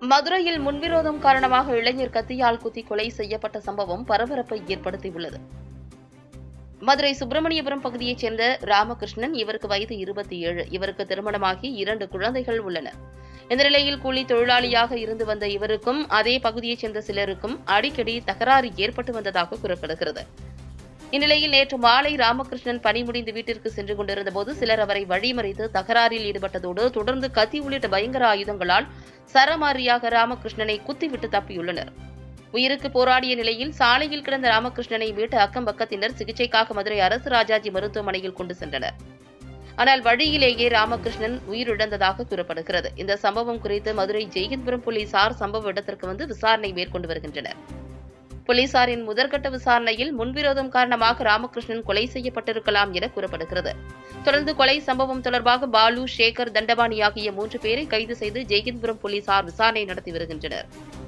மதுரையில் முன்விரோதம் காரணமாக இளைஞர் கத்தியால் குத்தி கொலை செய்யப்பட்ட சம்பவம் பரபரப்பை ஏற்படுத்தியுள்ளது மதுரை சுப்பிரமணியபுரம் பகுதியைச் சேர்ந்த ராமகிருஷ்ணன் இவருக்கு வயது இருபத்தி ஏழு இவருக்கு திருமணமாகி இரண்டு குழந்தைகள் உள்ளனர் இந்த நிலையில் கூலி தொழிலாளியாக இருந்து வந்த இவருக்கும் அதே பகுதியைச் சேர்ந்த சிலருக்கும் அடிக்கடி தகராறு ஏற்பட்டு வந்ததாக கூறப்படுகிறது இந்நிலையில் நேற்று மாலை ராமகிருஷ்ணன் பணி முடிந்து வீட்டிற்கு சென்று கொண்டிருந்த போது சிலர் அவரை வழிமறித்து தகராறில் ஈடுபட்டதோடு தொடர்ந்து கத்தி உள்ளிட்ட பயங்கர ஆயுதங்களால் சரமாரியாக ராமகிருஷ்ணனை குத்திவிட்டு தப்பியுள்ளனர் உயிருக்கு போராடிய நிலையில் சாலையில் கிடந்த ராமகிருஷ்ணனை மீட்டு அக்கம் பக்கத்தினர் சிகிச்சைக்காக மதுரை அரசு ராஜாஜி மருத்துவமனையில் கொண்டு சென்றனர் ஆனால் வழியிலேயே ராமகிருஷ்ணன் உயிரிழந்ததாக கூறப்படுகிறது இந்த சம்பவம் குறித்து மதுரை ஜெயகின்புரம் போலீசார் சம்பவ இடத்திற்கு வந்து விசாரணை மேற்கொண்டு வருகின்றனர் போலீசாரின் முதற்கட்ட விசாரணையில் முன்விரோதம் காரணமாக ராமகிருஷ்ணன் கொலை செய்யப்பட்டிருக்கலாம் என கூறப்படுகிறது தொடர்ந்து கொலை சம்பவம் தொடர்பாக பாலு சேகர் தண்டபாணி ஆகிய மூன்று பேரை கைது செய்து ஜெயகின்புரம் போலீசார் விசாரணை நடத்தி வருகின்றனர்